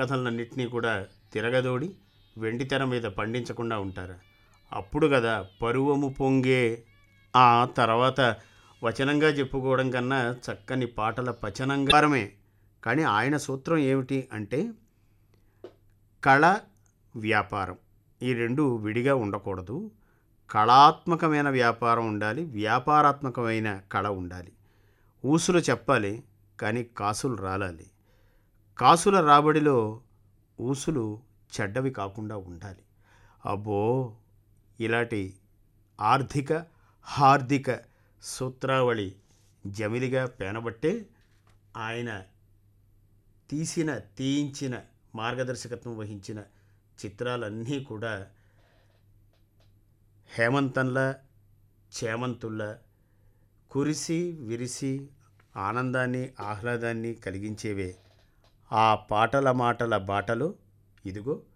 కథలన్నింటినీ కూడా తిరగదోడి వెండితెర మీద పండించకుండా ఉంటారా అప్పుడు కదా పరువము పొంగే ఆ తర్వాత వచనంగా చెప్పుకోవడం కన్నా చక్కని పాటల పచనంగారమే కానీ ఆయన సూత్రం ఏమిటి అంటే కళ వ్యాపారం ఈ రెండు విడిగా ఉండకూడదు కళాత్మకమైన వ్యాపారం ఉండాలి వ్యాపారాత్మకమైన కళ ఉండాలి ఊసులు చెప్పాలి కానీ కాసులు రాలాలి కాసుల రాబడిలో ఊసులు చెడ్డవి కాకుండా ఉండాలి అబ్బో ఇలాంటి ఆర్థిక హార్దిక సూత్రావళి జమిలిగా పేనబట్టే ఆయన తీసిన తీయించిన మార్గదర్శకత్వం వహించిన చిత్రాలన్నీ కూడా హేమంతంలా చేమంతుల్లా కురిసి విరిసి ఆనందాన్ని ఆహ్లాదాన్ని కలిగించేవే ఆ పాటల మాటల బాటలో ఇదిగో